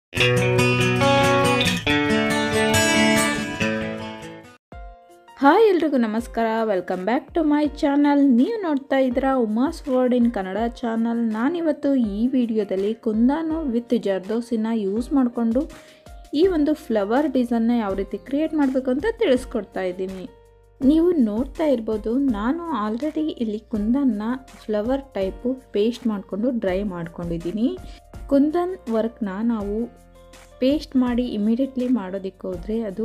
hi ಎಲ್ರಿಗೂ ನಮಸ್ಕಾರ welcome back to my channel ನೀವು ನೋಡ್ತಾ ಇದ್ದೀರಾ Uma's world in Kannada channel ನಾನಿವತ್ತು ಈ ವಿಡಿಯೋದಲ್ಲಿ ಕುಂದಾನು ವಿತ್ ಜರ್ದೋಸಿನ ಯೂಸ್ ಮಾಡಿಕೊಂಡು ಈ ಒಂದು ಫ್ಲವರ್ ಡಿಸೈನ್ನ ಯಾವ ರೀತಿ ಕ್ರಿಯೇಟ್ ಮಾಡಬೇಕು ಅಂತ ತಿಳಿಸ್ಕೊಡ್ತಾ ಇದ್ದೀನಿ ನೀವು ನೋಡ್ತಾ ಇರ್ಬೋದು ನಾನು ಆಲ್ರೆಡಿ ಇಲ್ಲಿ ಕುಂದನ್ನ ಫ್ಲವರ್ ಟೈಪು ಪೇಸ್ಟ್ ಮಾಡಿಕೊಂಡು ಡ್ರೈ ಮಾಡ್ಕೊಂಡಿದ್ದೀನಿ ಕುಂದನ್ ವರ್ಕ್ನ ನಾವು ಪೇಸ್ಟ್ ಮಾಡಿ ಇಮಿಡಿಯೇಟ್ಲಿ ಮಾಡೋದಕ್ಕೆ ಹೋದರೆ ಅದು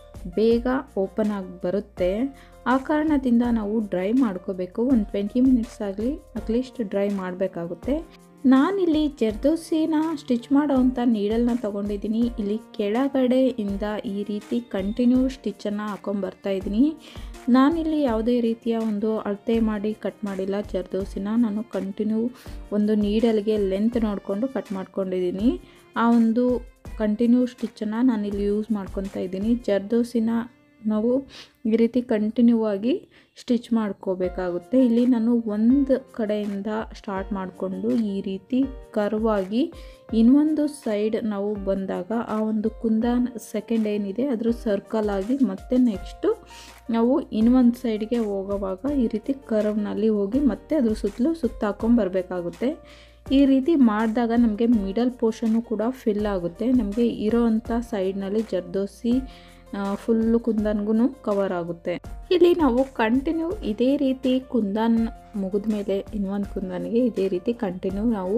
ಬೇಗ ಓಪನ್ ಆಗಿ ಬರುತ್ತೆ ಆ ಕಾರಣದಿಂದ ನಾವು ಡ್ರೈ ಮಾಡ್ಕೋಬೇಕು ಒಂದು ಟ್ವೆಂಟಿ ಮಿನಿಟ್ಸ್ ಆಗಲಿ ಅಟ್ಲೀಸ್ಟ್ ಡ್ರೈ ಮಾಡಬೇಕಾಗುತ್ತೆ ನಾನಿಲ್ಲಿ ಜರ್ದೋಸಿನ ಸ್ಟಿಚ್ ಮಾಡೋವಂಥ ನೀಡಲ್ನ ತೊಗೊಂಡಿದ್ದೀನಿ ಇಲ್ಲಿ ಕೆಳಗಡೆಯಿಂದ ಈ ರೀತಿ ಕಂಟಿನ್ಯೂ ಸ್ಟಿಚ್ಚನ್ನು ಹಾಕೊಂಬರ್ತಾ ಇದ್ದೀನಿ ನಾನಿಲ್ಲಿ ಯಾವುದೇ ರೀತಿಯ ಒಂದು ಅಳತೆ ಮಾಡಿ ಕಟ್ ಮಾಡಿಲ್ಲ ಜರ್ದೋಸಿನ ನಾನು ಕಂಟಿನ್ಯೂ ಒಂದು ನೀಡಲ್ಗೆ ಲೆಂತ್ ನೋಡಿಕೊಂಡು ಕಟ್ ಮಾಡ್ಕೊಂಡಿದ್ದೀನಿ ಆ ಒಂದು ಕಂಟಿನ್ಯೂ ಸ್ಟಿಚ್ಚನ್ನು ನಾನಿಲ್ಲಿ ಯೂಸ್ ಮಾಡ್ಕೊತಾ ಇದ್ದೀನಿ ಜರ್ದೋಸಿನ ನಾವು ಈ ರೀತಿ ಕಂಟಿನ್ಯೂ ಆಗಿ ಸ್ಟಿಚ್ ಮಾಡ್ಕೋಬೇಕಾಗುತ್ತೆ ಇಲ್ಲಿ ನಾನು ಒಂದು ಕಡೆಯಿಂದ ಸ್ಟಾರ್ಟ್ ಮಾಡಿಕೊಂಡು ಈ ರೀತಿ ಕರ್ವ್ ಆಗಿ ಇನ್ನೊಂದು ಸೈಡ್ ನಾವು ಬಂದಾಗ ಆ ಒಂದು ಕುಂದ ಸೆಕೆಂಡ್ ಏನಿದೆ ಅದ್ರ ಸರ್ಕಲ್ ಆಗಿ ಮತ್ತೆ ನೆಕ್ಸ್ಟು ನಾವು ಇನ್ನೊಂದು ಸೈಡ್ಗೆ ಹೋಗೋವಾಗ ಈ ರೀತಿ ಕರ್ವ್ನಲ್ಲಿ ಹೋಗಿ ಮತ್ತೆ ಅದ್ರ ಸುತ್ತಲೂ ಸುತ್ತಾಕೊಂಬರ್ಬೇಕಾಗುತ್ತೆ ಈ ರೀತಿ ಮಾಡಿದಾಗ ನಮಗೆ ಮಿಡಲ್ ಪೋರ್ಷನ್ನು ಕೂಡ ಫಿಲ್ ಆಗುತ್ತೆ ನಮಗೆ ಇರೋವಂಥ ಸೈಡ್ನಲ್ಲಿ ಜರ್ದೋಸಿ ಫುಲ್ಲು ಕುಂದನ್ಗೂ ಕವರ್ ಆಗುತ್ತೆ ಇಲ್ಲಿ ನಾವು ಕಂಟಿನ್ಯೂ ಇದೇ ರೀತಿ ಕುಂದನ್ ಮುಗಿದ ಮೇಲೆ ಇನ್ನೊಂದು ಕುಂದನ್ಗೆ ಇದೇ ರೀತಿ ಕಂಟಿನ್ಯೂ ನಾವು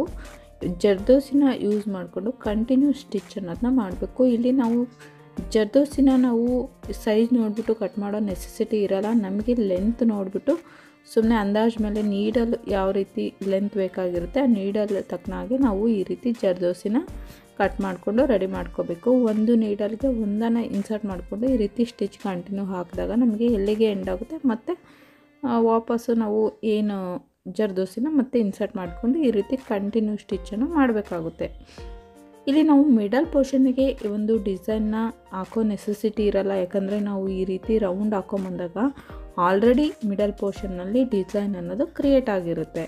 ಜರ್ದೋಸಿನ ಯೂಸ್ ಮಾಡಿಕೊಂಡು ಕಂಟಿನ್ಯೂ ಸ್ಟಿಚ್ ಅನ್ನೋದನ್ನ ಮಾಡಬೇಕು ಇಲ್ಲಿ ನಾವು ಜರ್ದೋಸಿನ ನಾವು ಸೈಜ್ ನೋಡಿಬಿಟ್ಟು ಕಟ್ ಮಾಡೋ ನೆಸೆಸಿಟಿ ಇರೋಲ್ಲ ನಮಗೆ ಲೆಂತ್ ನೋಡಿಬಿಟ್ಟು ಸುಮ್ಮನೆ ಅಂದಾಜು ಮೇಲೆ ನೀಡಲ್ ಯಾವ ರೀತಿ ಲೆಂತ್ ಬೇಕಾಗಿರುತ್ತೆ ಆ ನೀಡಲ್ ತಕ್ಕನಾಗೆ ನಾವು ಈ ರೀತಿ ಜರ್ದೋಸಿನ ಕಟ್ ಮಾಡಿಕೊಂಡು ರೆಡಿ ಮಾಡ್ಕೋಬೇಕು ಒಂದು ನೀಡಲ್ಗೆ ಒಂದನ್ನು ಇನ್ಸರ್ಟ್ ಮಾಡಿಕೊಂಡು ಈ ರೀತಿ ಸ್ಟಿಚ್ ಕಂಟಿನ್ಯೂ ಹಾಕಿದಾಗ ನಮಗೆ ಎಲ್ಲಿಗೆ ಎಂಡ್ ಆಗುತ್ತೆ ಮತ್ತು ವಾಪಸ್ಸು ನಾವು ಏನು ಜರ್ದೋಸಿನ ಮತ್ತೆ ಇನ್ಸರ್ಟ್ ಮಾಡಿಕೊಂಡು ಈ ರೀತಿ ಕಂಟಿನ್ಯೂ ಸ್ಟಿಚ್ಚನ್ನು ಮಾಡಬೇಕಾಗುತ್ತೆ ಇಲ್ಲಿ ನಾವು ಮಿಡಲ್ ಪೋರ್ಷನ್ಗೆ ಒಂದು ಡಿಸೈನ್ನ ಹಾಕೋ ನೆಸೆಸಿಟಿ ಇರಲ್ಲ ಯಾಕಂದರೆ ನಾವು ಈ ರೀತಿ ರೌಂಡ್ ಹಾಕೊಂಬಂದಾಗ ಆಲ್ರೆಡಿ ಮಿಡಲ್ ಪೋರ್ಷನ್ನಲ್ಲಿ ಡಿಸೈನ್ ಅನ್ನೋದು ಕ್ರಿಯೇಟ್ ಆಗಿರುತ್ತೆ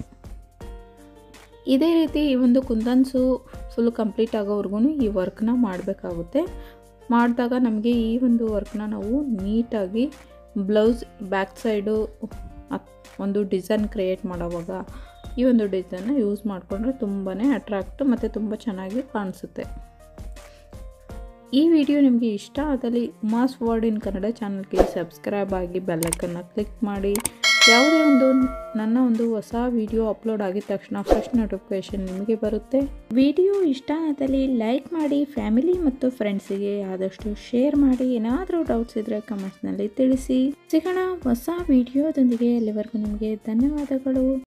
ಇದೇ ರೀತಿ ಈ ಒಂದು ಕುಂದನ್ಸು ಫುಲ್ ಕಂಪ್ಲೀಟ್ ಆಗೋವರೆಗೂ ಈ ವರ್ಕ್ನ ಮಾಡಬೇಕಾಗುತ್ತೆ ಮಾಡಿದಾಗ ನಮಗೆ ಈ ಒಂದು ವರ್ಕ್ನ ನಾವು ನೀಟಾಗಿ ಬ್ಲೌಸ್ ಬ್ಯಾಕ್ ಸೈಡು ಒಂದು ಡಿಸೈನ್ ಕ್ರಿಯೇಟ್ ಮಾಡೋವಾಗ ಈ ಒಂದು ಡಿಸೈನ್ನ ಯೂಸ್ ಮಾಡಿಕೊಂಡ್ರೆ ತುಂಬಾ ಅಟ್ರಾಕ್ಟ್ ಮತ್ತು ತುಂಬ ಚೆನ್ನಾಗಿ ಕಾಣಿಸುತ್ತೆ ಈ ವಿಡಿಯೋ ನಿಮಗೆ ಇಷ್ಟ ಆದಲ್ಲಿ ಉಮಾಸ್ ವರ್ಡ್ ಇನ್ ಕನ್ನಡ ಚಾನಲ್ಗೆ ಸಬ್ಸ್ಕ್ರೈಬ್ ಆಗಿ ಬೆಲ್ಲೈಕನ್ನು ಕ್ಲಿಕ್ ಮಾಡಿ ಯಾವುದೇ ಒಂದು ನನ್ನ ಒಂದು ಹೊಸ ವಿಡಿಯೋ ಅಪ್ಲೋಡ್ ಆಗಿದ ತಕ್ಷಣ ಫಸ್ಟ್ ನೋಟಿಫಿಕೇಷನ್ ನಿಮಗೆ ಬರುತ್ತೆ ವಿಡಿಯೋ ಇಷ್ಟ ಆದಲ್ಲಿ ಲೈಕ್ ಮಾಡಿ ಫ್ಯಾಮಿಲಿ ಮತ್ತು ಫ್ರೆಂಡ್ಸಿಗೆ ಆದಷ್ಟು ಶೇರ್ ಮಾಡಿ ಏನಾದರೂ ಡೌಟ್ಸ್ ಇದ್ದರೆ ಕಮೆಂಟ್ಸ್ನಲ್ಲಿ ತಿಳಿಸಿ ಸಿಗೋಣ ಹೊಸ ವಿಡಿಯೋದೊಂದಿಗೆ ಅಲ್ಲಿವರೆಗೂ ನಿಮಗೆ ಧನ್ಯವಾದಗಳು